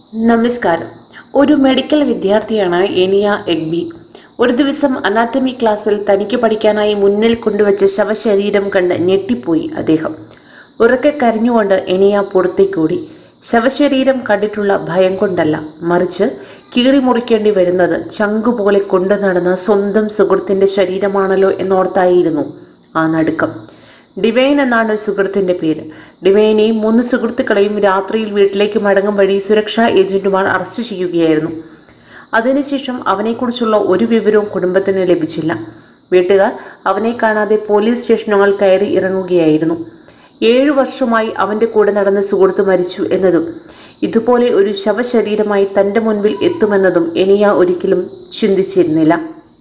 നമസ്കാരം ഒരു മെഡിക്കൽ വിദ്യാർത്ഥിയാണ് എനിയ എഗ്ബി ഒരു ദിവസം അനാറ്റമി ക്ലാസ്സിൽ തനിക്ക് പഠിക്കാനായി മുന്നിൽ കൊണ്ടുവച്ച ശവശരീരം കണ്ട് ഞെട്ടിപ്പോയി അദ്ദേഹം ഉറക്കെ കരഞ്ഞുകൊണ്ട് എനിയ പുറത്തേക്കോടി ശവശരീരം കണ്ടിട്ടുള്ള ഭയം കൊണ്ടല്ല മറിച്ച് കീറി മുറിക്കേണ്ടി വരുന്നത് ചങ്കുപോലെ കൊണ്ടു നടന്ന സ്വന്തം സുഹൃത്തിന്റെ ശരീരമാണല്ലോ എന്നോർത്തായിരുന്നു ആ നടുക്കം ഡിവൈൻ എന്നാണ് സുഹൃത്തിന്റെ പേര് ഡിവൈനെയും മൂന്ന് സുഹൃത്തുക്കളെയും രാത്രിയിൽ വീട്ടിലേക്ക് മടങ്ങും വഴി സുരക്ഷാ ഏജന്റുമാർ അറസ്റ്റ് ചെയ്യുകയായിരുന്നു അതിനുശേഷം അവനെക്കുറിച്ചുള്ള ഒരു വിവരവും കുടുംബത്തിന് ലഭിച്ചില്ല വീട്ടുകാർ അവനെ കാണാതെ പോലീസ് സ്റ്റേഷനുകൾ കയറി ഇറങ്ങുകയായിരുന്നു ഏഴു വർഷമായി അവന്റെ കൂടെ നടന്ന സുഹൃത്ത് മരിച്ചു എന്നതും ഇതുപോലെ ഒരു ശവശരീരമായി തന്റെ മുൻപിൽ എത്തുമെന്നതും എനിയ ഒരിക്കലും ചിന്തിച്ചിരുന്നില്ല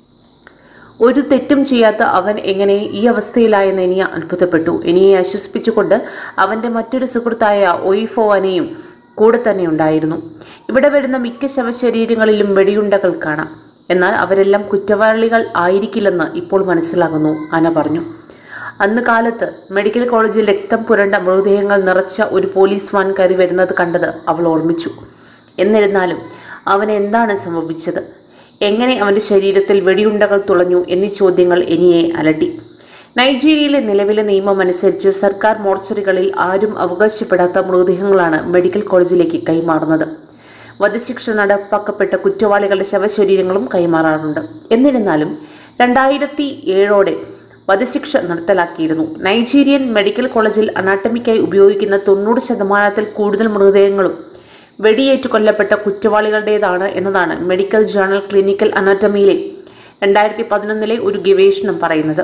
ഒരു തെറ്റും ചെയ്യാത്ത അവൻ എങ്ങനെ ഈ അവസ്ഥയിലായെന്ന് എനിയ അത്ഭുതപ്പെട്ടു എനിയെ ആശ്വസിപ്പിച്ചുകൊണ്ട് അവൻ്റെ മറ്റൊരു സുഹൃത്തായ ഒയ്ഫോവനെയും കൂടെ തന്നെ ഉണ്ടായിരുന്നു ഇവിടെ വരുന്ന മിക്ക ശവശരീരങ്ങളിലും വെടിയുണ്ടകൾ കാണാം എന്നാൽ അവരെല്ലാം കുറ്റവാളികൾ ആയിരിക്കില്ലെന്ന് ഇപ്പോൾ മനസ്സിലാകുന്നു അന പറഞ്ഞു അന്ന് കാലത്ത് മെഡിക്കൽ കോളേജിൽ രക്തം പുരണ്ട മൃതദേഹങ്ങൾ നിറച്ച ഒരു പോലീസ് വാൻ കയറി വരുന്നത് കണ്ടത് അവൾ ഓർമ്മിച്ചു എന്നിരുന്നാലും അവന് എന്താണ് സംഭവിച്ചത് എങ്ങനെ അവൻ്റെ ശരീരത്തിൽ വെടിയുണ്ടകൾ തുളഞ്ഞു എന്നീ ചോദ്യങ്ങൾ എനിയെ അലട്ടി നൈജീരിയയിലെ നിലവിലെ നിയമം അനുസരിച്ച് സർക്കാർ മോർച്ചറികളിൽ ആരും അവകാശപ്പെടാത്ത മൃതദേഹങ്ങളാണ് മെഡിക്കൽ കോളേജിലേക്ക് കൈമാറുന്നത് വധശിക്ഷ നടപ്പാക്കപ്പെട്ട കുറ്റവാളികളുടെ ശവശരീരങ്ങളും കൈമാറാറുണ്ട് എന്നിരുന്നാലും രണ്ടായിരത്തി ഏഴോടെ വധശിക്ഷ നിർത്തലാക്കിയിരുന്നു നൈജീരിയൻ മെഡിക്കൽ കോളേജിൽ അനാട്ടമിക്കായി ഉപയോഗിക്കുന്ന തൊണ്ണൂറ് ശതമാനത്തിൽ കൂടുതൽ മൃതദേഹങ്ങളും വെടിയേറ്റു കൊല്ലപ്പെട്ട കുറ്റവാളികളുടേതാണ് എന്നതാണ് മെഡിക്കൽ ജേണൽ ക്ലിനിക്കൽ അനാറ്റമിയിലെ രണ്ടായിരത്തി പതിനൊന്നിലെ ഒരു ഗവേഷണം പറയുന്നത്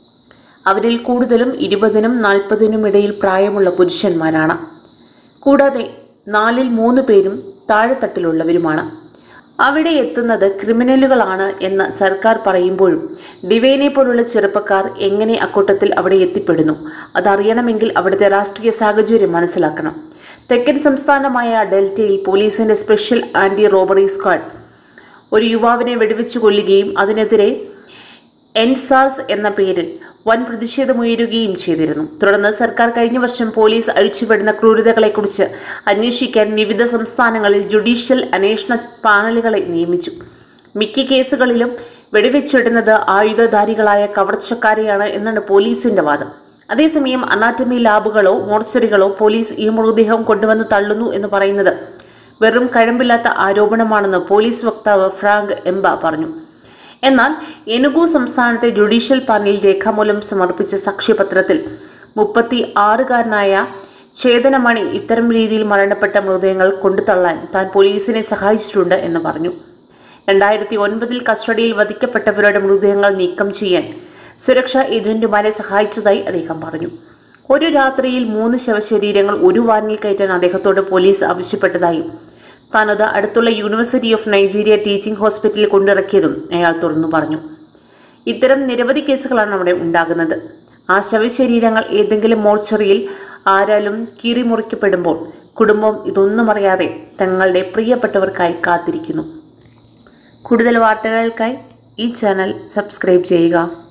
അവരിൽ കൂടുതലും ഇരുപതിനും നാൽപ്പതിനും ഇടയിൽ പ്രായമുള്ള പുരുഷന്മാരാണ് കൂടാതെ നാലിൽ മൂന്ന് പേരും താഴെത്തട്ടിലുള്ളവരുമാണ് അവിടെ എത്തുന്നത് ക്രിമിനലുകളാണ് എന്ന് സർക്കാർ പറയുമ്പോഴും ഡിവൈനെ പോലുള്ള ചെറുപ്പക്കാർ എങ്ങനെ അക്കൂട്ടത്തിൽ അവിടെ എത്തിപ്പെടുന്നു അതറിയണമെങ്കിൽ അവിടുത്തെ രാഷ്ട്രീയ സാഹചര്യം മനസ്സിലാക്കണം തെക്കൻ സംസ്ഥാനമായ ഡെൽറ്റയിൽ പോലീസിന്റെ സ്പെഷ്യൽ ആന്റി റോബറി സ്ക്വാഡ് ഒരു യുവാവിനെ വെടിവെച്ചു കൊല്ലുകയും അതിനെതിരെ എൻസാർസ് എന്ന പേരിൽ വൻ പ്രതിഷേധമുയരുകയും ചെയ്തിരുന്നു തുടർന്ന് സർക്കാർ കഴിഞ്ഞ വർഷം പോലീസ് അഴിച്ചുവിടുന്ന ക്രൂരതകളെക്കുറിച്ച് അന്വേഷിക്കാൻ വിവിധ സംസ്ഥാനങ്ങളിൽ ജുഡീഷ്യൽ അന്വേഷണ പാനലുകളെ നിയമിച്ചു മിക്ക കേസുകളിലും വെടിവെച്ചിടുന്നത് ആയുധധാരികളായ കവർച്ചക്കാരെയാണ് എന്നാണ് പോലീസിന്റെ വാദം അതേസമയം അനാറ്റമി ലാബുകളോ മോർച്ചറികളോ പോലീസ് ഈ മൃതദേഹം കൊണ്ടുവന്ന് തള്ളുന്നു എന്ന് പറയുന്നത് വെറും കഴമ്പില്ലാത്ത ആരോപണമാണെന്ന് പോലീസ് വക്താവ് ഫ്രാങ്ക് എംബ പറഞ്ഞു എന്നാൽ എനുഗു സംസ്ഥാനത്തെ ജുഡീഷ്യൽ പാനലിൽ രേഖാമൂലം സമർപ്പിച്ച സാക്ഷ്യപത്രത്തിൽ മുപ്പത്തി ആറുകാരനായ ചേതനമണി ഇത്തരം രീതിയിൽ മരണപ്പെട്ട മൃതദേഹങ്ങൾ കൊണ്ടുതള്ളാൻ താൻ പോലീസിനെ സഹായിച്ചിട്ടുണ്ട് എന്ന് പറഞ്ഞു രണ്ടായിരത്തി ഒൻപതിൽ കസ്റ്റഡിയിൽ വധിക്കപ്പെട്ടവരുടെ മൃതദേഹങ്ങൾ നീക്കം ചെയ്യാൻ സുരക്ഷാ ഏജന്റുമാരെ സഹായിച്ചതായി അദ്ദേഹം പറഞ്ഞു ഒരു രാത്രിയിൽ മൂന്ന് ശവശരീരങ്ങൾ ഒരു വാനിൽ കയറ്റാൻ അദ്ദേഹത്തോട് പോലീസ് ആവശ്യപ്പെട്ടതായും താനത് അടുത്തുള്ള യൂണിവേഴ്സിറ്റി ഓഫ് നൈജീരിയ ടീച്ചിംഗ് ഹോസ്പിറ്റലിൽ കൊണ്ടിറക്കിയതും അയാൾ തുറന്നു പറഞ്ഞു ഇത്തരം നിരവധി കേസുകളാണ് അവിടെ ഉണ്ടാകുന്നത് ആ ശവശരീരങ്ങൾ ഏതെങ്കിലും മോർച്ചറിയിൽ ആരാലും കീറിമുറിക്കപ്പെടുമ്പോൾ കുടുംബം ഇതൊന്നും അറിയാതെ തങ്ങളുടെ പ്രിയപ്പെട്ടവർക്കായി കാത്തിരിക്കുന്നു കൂടുതൽ വാർത്തകൾക്കായി ഈ ചാനൽ സബ്സ്ക്രൈബ് ചെയ്യുക